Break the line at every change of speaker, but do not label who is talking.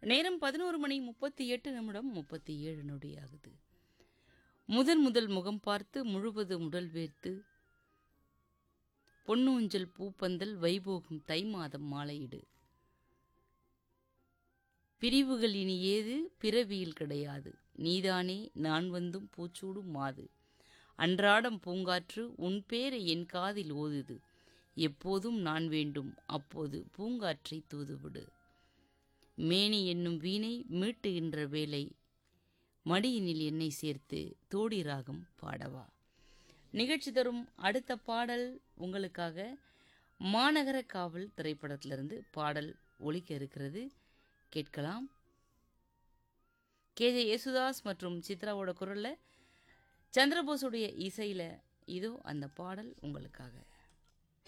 நேரம் பதினோரு மணி முப்பத்தி எட்டு நிமிடம் முப்பத்தி ஏழு நொடி ஆகுது முதன் முதல் முகம் பார்த்து முழுவது உடல் வேர்த்து பொன்னூஞ்சல் பூப்பந்தல் வைபோகம் தை மாதம் மாலையிடு பிரிவுகள் இனி ஏது பிறவியில் கிடையாது நீதானே நான் வந்தும் பூச்சூடும் மாது அன்றாடம் பூங்காற்று உன் பேரை என் காதில் ஓதுது எப்போதும் நான் வேண்டும் அப்போது பூங்காற்றை தூதுவிடு மேனி என்னும் வீணை மீட்டுகின்ற வேலை மடியினில் என்னை சேர்த்து தோடி ராகம் பாடவா நிகழ்ச்சி தரும் அடுத்த பாடல் உங்களுக்காக மாநகர காவல் திரைப்படத்திலிருந்து பாடல் ஒலிக்க இருக்கிறது கேட்கலாம் கேஜே யேசுதாஸ் மற்றும் சித்ராவோட குரலில் சந்திரபோஸுடைய இசையில் இதோ அந்த பாடல் உங்களுக்காக